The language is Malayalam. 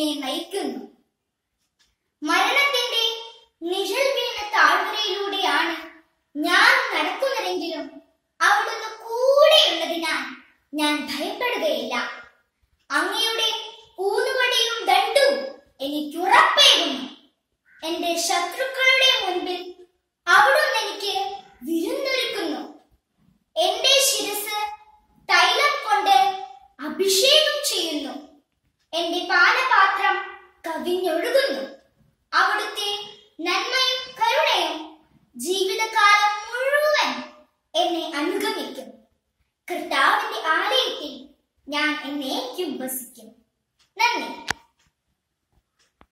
എന്നെ നയിക്കുന്നു മരണത്തിന്റെ നിഴൽ വീണ താഴ്വരയിലൂടെയാണ് ഞാൻ നടക്കുന്നതെങ്കിലും അവിടുന്ന് കൂടെയുള്ളതിനാൽ ഞാൻ ഭയപ്പെടുകയില്ല അങ്ങയുടെ ഊന്നുവടിയും ദണ്ടും എനിക്കുറപ്പേകുന്നു എന്റെ ശത്രുക്കളുടെ മുൻപിൽ അവിടുന്ന് എനിക്ക് വിരുന്നൊരുക്കുന്നു എന്റെ ശിരസ് തൈലം കൊണ്ട് അഭിഷേകം ചെയ്യുന്നു എന്റെ പാനപാത്രം കവിഞ്ഞൊഴുകുന്നു അവിടുത്തെ നന്മയും കരുണയും ജീവിതകാലം മുഴുവൻ എന്നെ അനുഗമിക്കും കർത്താവിന്റെ ആലയത്തിൽ ഞാൻ എന്നേക്കും വസിക്കും നന്ദി